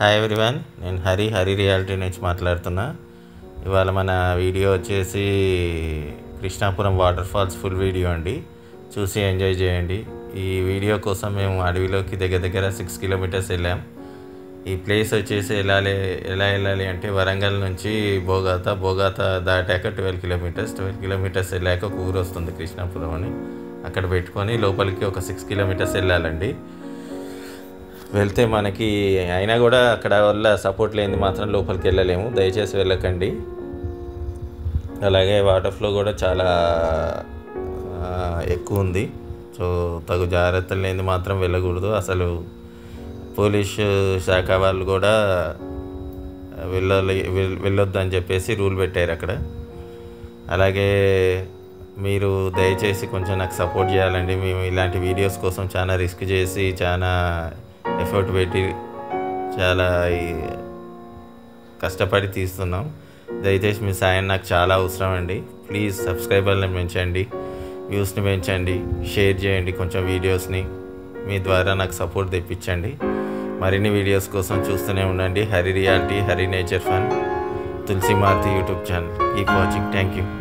hi everyone నేను Hari Hari reality నుంచి మాట్లాడుతున్నా ఇవాళ మన వీడియో వచ్చేసి Krishnapuram waterfalls full video అండి చూసి ఎంజాయ్ చేయండి ఈ వీడియో కోసం మేము అడవిలోకి దగ్గర దగ్గర సిక్స్ కిలోమీటర్స్ వెళ్ళాం ఈ ప్లేస్ వచ్చేసి వెళ్ళాలి ఎలా వెళ్ళాలి అంటే వరంగల్ నుంచి బోగాత బోగాత దాటాక ట్వెల్వ్ కిలోమీటర్స్ ట్వెల్వ్ కిలోమీటర్స్ వెళ్ళాక ఒక ఊరు వస్తుంది కృష్ణాపురం అని అక్కడ పెట్టుకొని లోపలికి ఒక సిక్స్ కిలోమీటర్స్ వెళ్ళాలండి వెళ్తే మనకి అయినా కూడా అక్కడ వల్ల సపోర్ట్ లేనిది మాత్రం లోపలికి వెళ్ళలేము దయచేసి వెళ్ళకండి అలాగే వాటర్ ఫ్లో కూడా చాలా ఆ, ఎక్కువ ఉంది సో తగు జాగ్రత్తలు లేనిది మాత్రం వెళ్ళకూడదు అసలు పోలీసు శాఖ వాళ్ళు కూడా వెళ్ళాలి వెల్- వెళ్ళొద్దు అని చెప్పేసి రూల్ పెట్టారు అక్కడ అలాగే మీరు దయచేసి కొంచెం నాకు సపోర్ట్ చేయాలండి మేము ఇలాంటి వీడియోస్ కోసం చాలా రిస్క్ చేసి చాలా ఎఫర్ట్ పెట్టి చాలా ఈ- కష్టపడి తీస్తున్నాం దయచేసి మీ సాయం నాకు చాలా అవసరం అండి ప్లీజ్ సబ్స్క్రైబర్ని పెంచండి వ్యూస్ని పెంచండి షేర్ చేయండి కొంచెం వీడియోస్ని మీ ద్వారా నాకు సపోర్ట్ తెప్పించండి మరిన్ని వీడియోస్ కోసం చూస్తూనే ఉండండి Hari reality Hari nature fun Tulasi Maruthi YouTube channel keep watching thank you